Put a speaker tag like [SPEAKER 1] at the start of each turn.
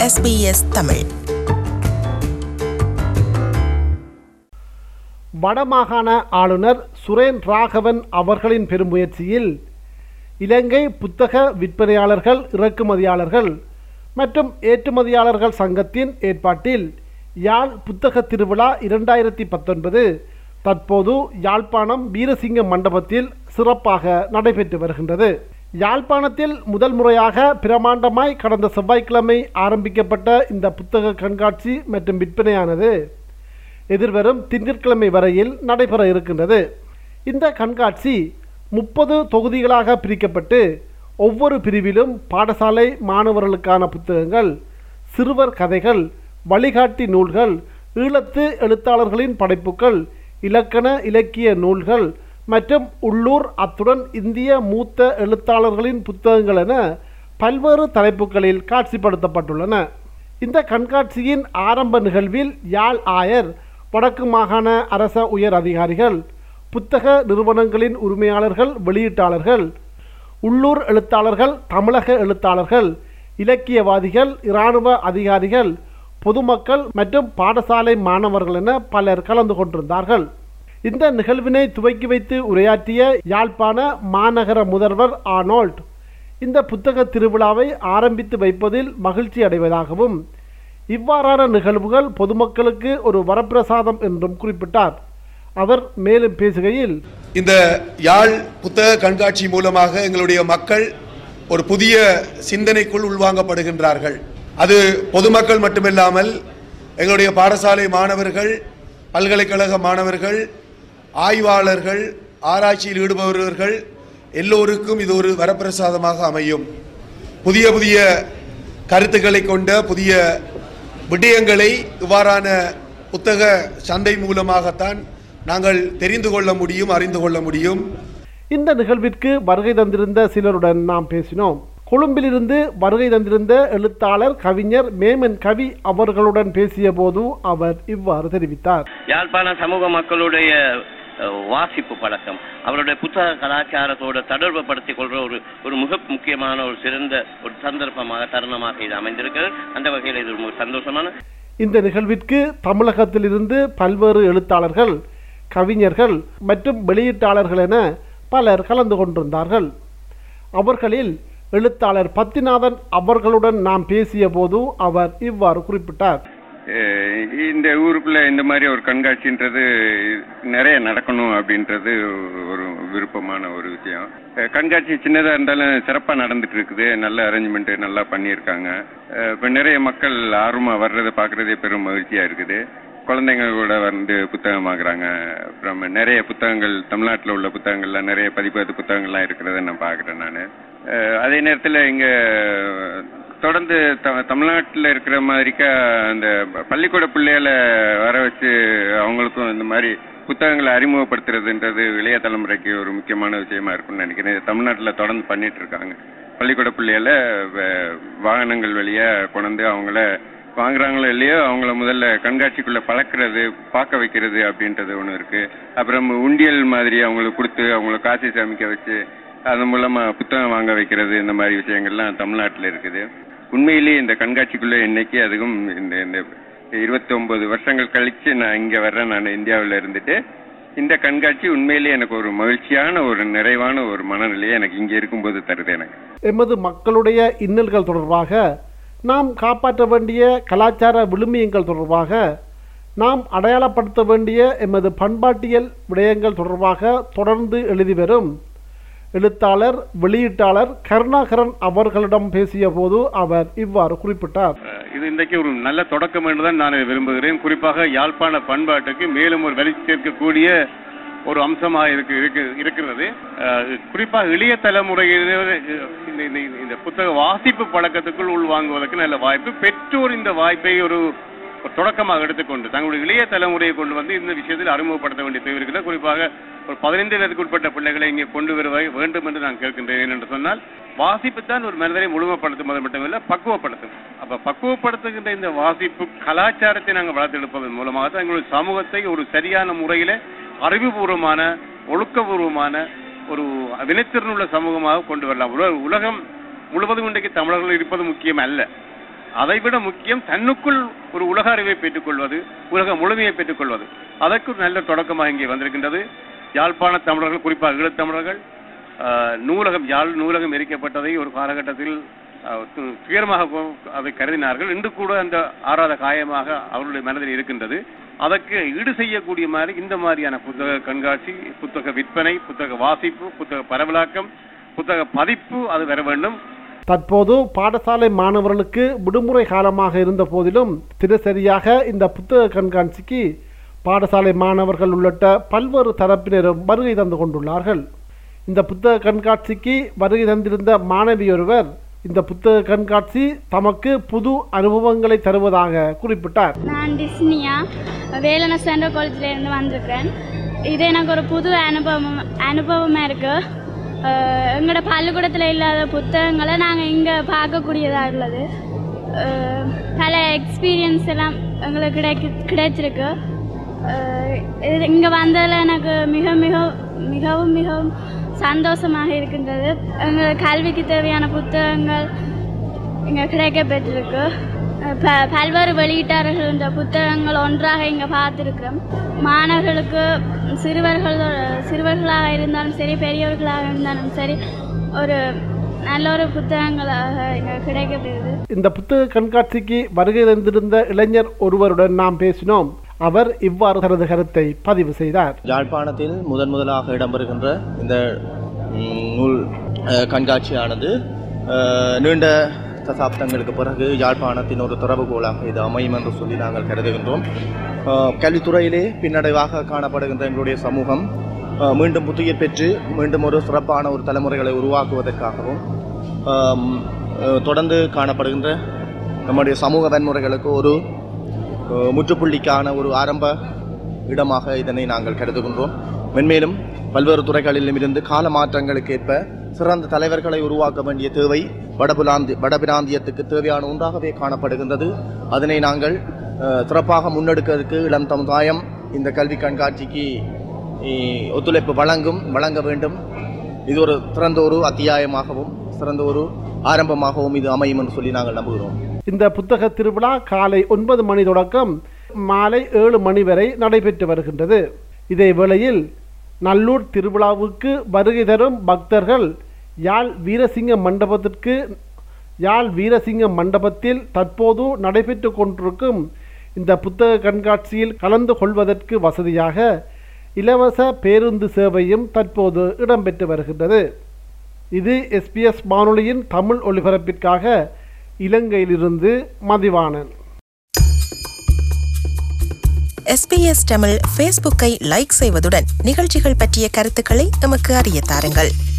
[SPEAKER 1] SBS Tamil
[SPEAKER 2] வடமாகாண ஆளுநர் சுரேன் ராகவன் அவர்களின் பெருமுயற்சியில் இலங்கை புத்தக விற்பனையாளர்கள் இறக்குமதியாளர்கள் மற்றும் ஏற்றுமதியாளர்கள் சங்கத்தின் ஏற்பாட்டில் யாழ் புத்தக திருவிழா இரண்டாயிரத்தி பத்தொன்பது தற்போது யாழ்ப்பாணம் வீரசிங்க மண்டபத்தில் சிறப்பாக நடைபெற்று வருகின்றது யாழ்ப்பாணத்தில் முதல் முறையாக பிரமாண்டமாய் கடந்த செவ்வாய்க்கிழமை ஆரம்பிக்கப்பட்ட இந்த புத்தக கண்காட்சி மற்றும் விற்பனையானது எதிர்வரும் திங்கட்கிழமை வரையில் நடைபெற இருக்கின்றது இந்த கண்காட்சி முப்பது தொகுதிகளாக பிரிக்கப்பட்டு ஒவ்வொரு பிரிவிலும் பாடசாலை மாணவர்களுக்கான புத்தகங்கள் சிறுவர் கதைகள் வழிகாட்டி நூல்கள் ஈழத்து எழுத்தாளர்களின் படைப்புகள் இலக்கண இலக்கிய நூல்கள் மற்றும் உள்ளூர் அத்துடன் இந்திய மூத்த எழுத்தாளர்களின் புத்தகங்கள் என பல்வேறு தலைப்புகளில் காட்சிப்படுத்தப்பட்டுள்ளன இந்த கண்காட்சியின் ஆரம்ப நிகழ்வில் யாழ் ஆயர் வடக்கு மாகாண அரச உயர் அதிகாரிகள் புத்தக நிறுவனங்களின் உரிமையாளர்கள் வெளியீட்டாளர்கள் உள்ளூர் எழுத்தாளர்கள் தமிழக எழுத்தாளர்கள் இலக்கியவாதிகள் இராணுவ அதிகாரிகள் பொதுமக்கள் மற்றும் பாடசாலை மாணவர்கள் என பலர் கலந்து கொண்டிருந்தார்கள் இந்த நிகழ்வினை துவக்கி வைத்து உரையாற்றிய யாழ்ப்பாண மாநகர முதல்வர் ஆனோல்ட் இந்த புத்தக திருவிழாவை ஆரம்பித்து வைப்பதில் மகிழ்ச்சி அடைவதாகவும் இவ்வாறான நிகழ்வுகள் பொதுமக்களுக்கு ஒரு வரப்பிரசாதம் என்றும் குறிப்பிட்டார் அவர் மேலும் பேசுகையில்
[SPEAKER 3] இந்த யாழ் புத்தக கண்காட்சி மூலமாக எங்களுடைய மக்கள் ஒரு புதிய சிந்தனைக்குள் உள்வாங்கப்படுகின்றார்கள் அது பொதுமக்கள் மட்டுமில்லாமல் எங்களுடைய பாடசாலை மாணவர்கள் பல்கலைக்கழக மாணவர்கள் ஆய்வாளர்கள் ஆராய்ச்சியில் ஈடுபவர்கள் எல்லோருக்கும் இது ஒரு வரப்பிரசாதமாக அமையும் புதிய புதிய கருத்துக்களை கொண்ட புதிய விடயங்களை இவ்வாறான புத்தக சந்தை மூலமாகத்தான் நாங்கள் தெரிந்து கொள்ள முடியும் அறிந்து கொள்ள முடியும்
[SPEAKER 2] இந்த நிகழ்விற்கு வருகை தந்திருந்த சிலருடன் நாம் பேசினோம் கொழும்பிலிருந்து வருகை தந்திருந்த எழுத்தாளர் கவிஞர் மேமன் கவி அவர்களுடன் பேசிய போது அவர் இவ்வாறு தெரிவித்தார்
[SPEAKER 4] யாழ்ப்பாண சமூக மக்களுடைய அஹ், வாசிப்பு பழக்கம் அவருடைய புத்தக கலாச்சாரத்தோட தொடர்பு படுத்திக் கொள்ற ஒரு ஒரு மிக முக்கியமான ஒரு சிறந்த ஒரு சந்தர்ப்பமாக தருணமாக இது அமைந்திருக்கிறது அந்த வகையில் இது ஒரு சந்தோஷமான
[SPEAKER 2] இந்த நிகழ்விற்கு தமிழகத்திலிருந்து பல்வேறு எழுத்தாளர்கள் கவிஞர்கள் மற்றும் வெளியீட்டாளர்கள் என பலர் கலந்து கொண்டிருந்தார்கள் அவர்களில் எழுத்தாளர் பத்திநாதன் அவர்களுடன் நாம் பேசிய போது அவர் இவ்வாறு குறிப்பிட்டார்
[SPEAKER 5] அஹ் இந்த ஊருக்குள்ள இந்த மாதிரி ஒரு கண்காட்சின்றது நிறைய நடக்கணும் அப்படின்றது ஒரு விருப்பமான ஒரு விஷயம் அஹ் கண்காட்சி சின்னதா இருந்தாலும் சிறப்பா நடந்துட்டு இருக்குது நல்ல அரேஞ்ச்மெண்ட் நல்லா பண்ணியிருக்காங்க அஹ் இப்ப நிறைய மக்கள் ஆர்வமா வர்றதை பார்க்கறதே பெரும் மகிழ்ச்சியா இருக்குது குழந்தைங்க கூட வந்து புத்தகம் வாங்குறாங்க அப்புறம் நிறைய புத்தகங்கள் தமிழ்நாட்டில் உள்ள புத்தகங்கள்லாம் நிறைய பதிப்பது புத்தகங்கள்லாம் இருக்கிறத நான் பார்க்குறேன் நான் அதே நேரத்தில் இங்கே தொடர்ந்து த தமிழ்நாட்டில் இருக்கிற மாதிரிக்கா அந்த பள்ளிக்கூட பிள்ளைகளை வர வச்சு அவங்களுக்கும் இந்த மாதிரி புத்தகங்களை அறிமுகப்படுத்துறதுன்றது இளைய தலைமுறைக்கு ஒரு முக்கியமான விஷயமா இருக்கும்னு நினைக்கிறேன் இது தமிழ்நாட்டில் தொடர்ந்து பண்ணிட்டு இருக்காங்க பள்ளிக்கூட பிள்ளைகளை வ- வாகனங்கள் வழியா கொண்டு அவங்கள வாங்குறாங்களோ இல்லையோ அவங்கள முதல்ல கண்காட்சிக்குள்ள பழக்கிறது பார்க்க வைக்கிறது அப்படின்றது ஒன்று இருக்கு அப்புறம் உண்டியல் மாதிரி அவங்களுக்கு கொடுத்து அவங்கள காசு சமைக்க வச்சு அதன் மூலமா புத்தகம் வாங்க வைக்கிறது இந்த மாதிரி விஷயங்கள்லாம் தமிழ்நாட்டில் இருக்குது உண்மையிலேயே இந்த கண்காட்சிக்குள்ள இன்னைக்கு அதுவும் இந்த இந்த இருபத்தி ஒன்பது வருஷங்கள் கழிச்சு நான் இங்க வர்றேன் நான் இந்தியாவில் இருந்துட்டு இந்த கண்காட்சி உண்மையிலேயே எனக்கு ஒரு மகிழ்ச்சியான ஒரு நிறைவான ஒரு மனநிலையை எனக்கு இங்க இருக்கும்போது தருது எனக்கு
[SPEAKER 2] எமது மக்களுடைய இன்னல்கள் தொடர்பாக நாம் காப்பாற்ற வேண்டிய கலாச்சார விழுமியங்கள் தொடர்பாக நாம் அடையாளப்படுத்த வேண்டிய எமது பண்பாட்டியல் விடயங்கள் தொடர்பாக தொடர்ந்து எழுதி வரும் எழுத்தாளர் வெளியீட்டாளர் கருணாகரன் அவர்களிடம் பேசிய போது அவர் இவ்வாறு குறிப்பிட்டார்
[SPEAKER 6] இது இன்றைக்கு ஒரு நல்ல தொடக்கம் என்று தான் நான் விரும்புகிறேன் குறிப்பாக யாழ்ப்பாண பண்பாட்டுக்கு மேலும் ஒரு வலி சேர்க்கக்கூடிய ஒரு அம்சமாக இருக்கு இருக்கு இருக்கிறது அஹ், குறிப்பாக இளைய தலைமுறையினர் இந்த இந்த- இந்த புத்தக வாசிப்பு பழக்கத்துக்குள் உள்வாங்குவதற்கு நல்ல வாய்ப்பு பெற்றோர் இந்த வாய்ப்பை ஒரு ஒரு தொடக்கமாக எடுத்துக்கொண்டு தங்களுடைய இளைய தலைமுறையை கொண்டு வந்து இந்த விஷயத்தில் அறிமுகப்படுத்த வேண்டிய தேவை இருக்கிறது குறிப்பாக ஒரு பதினைந்து வயதுக்கு உட்பட்ட பிள்ளைகளை இங்கே கொண்டு வர வேண்டும் என்று நான் கேட்கின்றேன் என்று சொன்னால் வாசிப்பு தான் ஒரு மனிதரை முழுமைப்படுத்தும் அது மட்டுமில்ல பக்குவப்படுத்தும் அப்ப பக்குவப்படுத்துகின்ற இந்த வாசிப்பு கலாச்சாரத்தை நாங்கள் வளர்த்தெடுப்பதன் மூலமாக தான் எங்களுடைய சமூகத்தை ஒரு சரியான முறையில அறிவுபூர்வமான ஒழுக்கபூர்வமான ஒரு வினைத்திறனுள்ள சமூகமாக கொண்டு வரலாம் உல- உலகம் முழுவதும் இன்றைக்கு தமிழர்கள் இருப்பது முக்கியம் அல்ல அதைவிட முக்கியம் தன்னுக்குள் ஒரு உலக அறிவை பெற்றுக்கொள்வது உலக முழுமையை பெற்றுக்கொள்வது அதற்கு ஒரு நல்ல தொடக்கமாக இங்கே வந்திருக்கின்றது யாழ்ப்பாண தமிழர்கள் குறிப்பாக ஈழத்தமிழர்கள் ஆஹ், நூலகம் யாழ் நூலகம் எரிக்கப்பட்டதை ஒரு காலகட்டத்தில் ஆஹ், து- துயரமாக போ- அதை கருதினார்கள் இன்று கூட அந்த ஆறாத காயமாக அவர்களுடைய மனதில் இருக்கின்றது அதற்கு ஈடு செய்யக்கூடிய மாதிரி இந்த மாதிரியான புத்தக கண்காட்சி புத்தக விற்பனை புத்தக வாசிப்பு புத்தக பரவலாக்கம் புத்தக பதிப்பு அது வர வேண்டும்
[SPEAKER 2] தற்போது பாடசாலை மாணவர்களுக்கு விடுமுறை காலமாக இருந்த போதிலும் தினசரியாக இந்த புத்தக கண்காட்சிக்கு பாடசாலை மாணவர்கள் உள்ளிட்ட பல்வேறு தரப்பினரும் வருகை தந்து கொண்டுள்ளார்கள் இந்த புத்தக கண்காட்சிக்கு வருகை தந்திருந்த மாணவியொருவர் இந்த புத்தக கண்காட்சி தமக்கு புது அனுபவங்களை தருவதாக குறிப்பிட்டார்
[SPEAKER 1] நான் டிஸ்னியா வேலன சென்ட்ரல் காலேஜில் இருந்து வந்திருக்கிறேன் இது எனக்கு ஒரு புது அனுபவம் அனுபவமாக இருக்குது எங்களோட பள்ளிக்கூடத்தில் இல்லாத புத்தகங்களை நாங்கள் இங்கே பார்க்கக்கூடியதாக உள்ளது அஹ், பல எக்ஸ்பீரியன்ஸ் எல்லாம் எங்களுக்கு கிடைக்கு கிடைச்சிருக்கு அஹ், இது இங்கே வந்ததில் எனக்கு மிக மிக மிகவும் மிகவும் சந்தோஷமாக இருக்கின்றது எங்கள் கல்விக்கு தேவையான புத்தகங்கள் இங்கே கிடைக்க பெற்றிருக்கு ப பல்வேறு வெளியீட்டாளர்கள் இந்த புத்தகங்கள் ஒன்றாக இங்கே பார்த்துருக்கிறோம் மாணவர்களுக்கு சிறுவர்கள் சிறுவர்களாக இருந்தாலும் சரி பெரியவர்களாக இருந்தாலும் சரி ஒரு நல்ல ஒரு புத்தகங்களாக இங்கே கிடைக்கப்பெறுது
[SPEAKER 2] இந்த புத்தக கண்காட்சிக்கு வருகை தந்திருந்த இளைஞர் ஒருவருடன் நாம் பேசினோம் அவர் இவ்வாறு தனது கருத்தை பதிவு செய்தார்
[SPEAKER 7] யாழ்ப்பாணத்தில் முதன் முதலாக இடம்பெறுகின்ற இந்த ம், நூல் அஹ், கண்காட்சியானது அஹ், நீண்ட தசாப்தங்களுக்கு பிறகு யாழ்ப்பாணத்தின் ஒரு திறவுகோலாக இது அமையும் என்று சொல்லி நாங்கள் கருதுகின்றோம் அஹ், கல்வித்துறையிலே பின்னடைவாக காணப்படுகின்ற எங்களுடைய சமூகம் அஹ், மீண்டும் புத்துயிர் பெற்று மீண்டும் ஒரு சிறப்பான ஒரு தலைமுறைகளை உருவாக்குவதற்காகவும் ஆம், அஹ், தொடர்ந்து காணப்படுகின்ற நம்முடைய சமூக வன்முறைகளுக்கு ஒரு அஹ், முற்றுப்புள்ளிக்கான ஒரு ஆரம்ப இடமாக இதனை நாங்கள் கருதுகின்றோம் மென்மேலும் பல்வேறு துறைகளிலும் இருந்து கால மாற்றங்களுக்கு ஏற்ப சிறந்த தலைவர்களை உருவாக்க வேண்டிய தேவை வடபுலாந்தி வடபிராந்தியத்துக்கு தேவையான ஒன்றாகவே காணப்படுகின்றது அதனை நாங்கள் அஹ், சிறப்பாக முன்னெடுக்கிறதுக்கு இளம் சமுதாயம் இந்த கல்வி கண்காட்சிக்கு இ- ஒத்துழைப்பு வழங்கும் வழங்க வேண்டும் இது ஒரு சிறந்த ஒரு அத்தியாயமாகவும் சிறந்த ஒரு ஆரம்பமாகவும் இது அமையும் என்று சொல்லி நாங்கள் நம்புகிறோம்
[SPEAKER 2] இந்த புத்தக திருவிழா காலை ஒன்பது மணி தொடக்கம் மாலை ஏழு மணி வரை நடைபெற்று வருகின்றது இதே வேளையில் நல்லூர் திருவிழாவுக்கு வருகை தரும் பக்தர்கள் யாழ் வீரசிங்க மண்டபத்திற்கு யாழ் வீரசிங்க மண்டபத்தில் தற்போது நடைபெற்று கொண்டிருக்கும் இந்த புத்தக கண்காட்சியில் கலந்து கொள்வதற்கு வசதியாக இலவச பேருந்து சேவையும் தற்போது இடம்பெற்று வருகின்றது இது எஸ்பிஎஸ் வானொலியின் தமிழ் ஒலிபரப்பிற்காக இலங்கையிலிருந்து மதிவாணன்
[SPEAKER 8] எஸ்பிஎஸ் தமிழ் ஃபேஸ்புக்கை லைக் செய்வதுடன் நிகழ்ச்சிகள் பற்றிய கருத்துக்களை எமக்கு அறிய தாருங்கள்